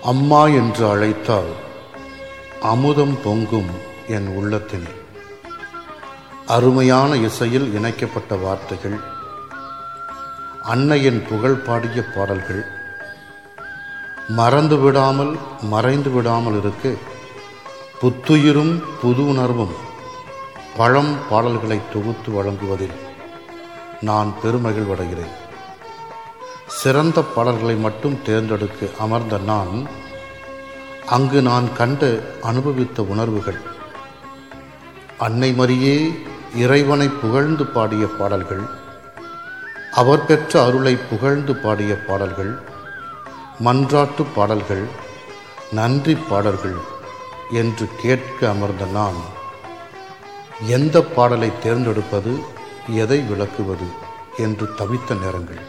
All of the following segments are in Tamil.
அம்மா என்று அழைத்தால் அமுதம் பொங்கும் என் உள்ளத்திலே அருமையான இசையில் இணைக்கப்பட்ட வார்த்தைகள் அன்னையின் புகழ் பாடிய பாடல்கள் மறந்து விடாமல் மறைந்து விடாமல் இருக்க புத்துயிரும் புது உணர்வும் பழம் பாடல்களை தொகுத்து வழங்குவதில் நான் பெருமகிழ்வடைகிறேன் சிறந்த பாடல்களை மட்டும் தேர்ந்தெடுக்க அமர்ந்த நான் அங்கு நான் கண்ட அனுபவித்த உணர்வுகள் அன்னை மரியே இறைவனை புகழ்ந்து பாடிய பாடல்கள் அவர் பெற்ற அருளை புகழ்ந்து பாடிய பாடல்கள் மன்றாட்டு பாடல்கள் நன்றி பாடல்கள் என்று கேட்க அமர்ந்த நான் எந்த பாடலை தேர்ந்தெடுப்பது எதை விளக்குவது என்று தவித்த நேரங்கள்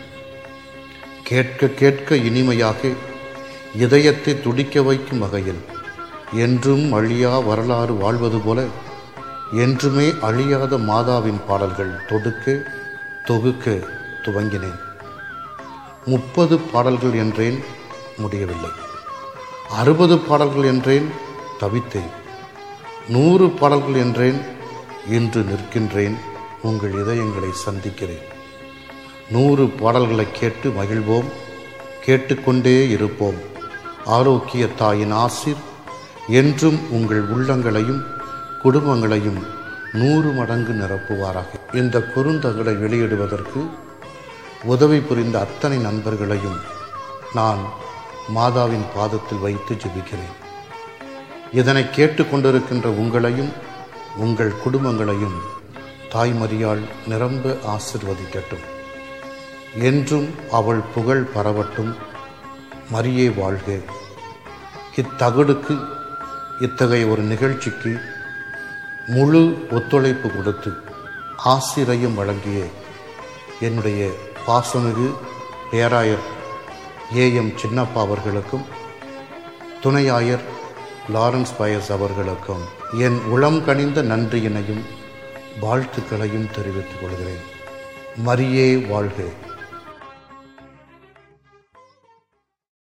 கேட்க கேட்க இனிமையாக இதயத்தை துடிக்க வைக்கும் வகையில் என்றும் அழியா வரலாறு வாழ்வது போல என்றுமே அழியாத மாதாவின் பாடல்கள் தொடுக்க தொகுக்க துவங்கினேன் முப்பது பாடல்கள் என்றேன் முடியவில்லை அறுபது பாடல்கள் என்றேன் தவித்தேன் நூறு பாடல்கள் என்றேன் இன்று நிற்கின்றேன் உங்கள் இதயங்களை சந்திக்கிறேன் நூறு பாடல்களை கேட்டு மகிழ்வோம் கேட்டுக்கொண்டே இருப்போம் ஆரோக்கிய தாயின் ஆசிர் என்றும் உங்கள் உள்ளங்களையும் குடும்பங்களையும் நூறு மடங்கு நிரப்புவாராக இந்த குறுந்தகடை வெளியிடுவதற்கு உதவி புரிந்த அத்தனை நண்பர்களையும் நான் மாதாவின் பாதத்தில் வைத்து ஜெபிக்கிறேன் இதனை கேட்டுக்கொண்டிருக்கின்ற உங்களையும் உங்கள் குடும்பங்களையும் தாய்மறியால் நிரம்ப ஆசிர்வதிக்கட்டும் என்றும் அவள் புகழ் பரவட்டும் மரியே வாழ்க இத்தகடுக்கு இத்தகைய ஒரு நிகழ்ச்சிக்கு முழு ஒத்துழைப்பு கொடுத்து ஆசிரியம் வழங்கிய என்னுடைய பாசமிகு பேராயர் ஏ எம் சின்னப்பா அவர்களுக்கும் துணையாயர் லாரன்ஸ் பயஸ் அவர்களுக்கும் என் உளம் கனிந்த நன்றியினையும் வாழ்த்துக்களையும் தெரிவித்துக் கொள்கிறேன் மரியே வாழ்க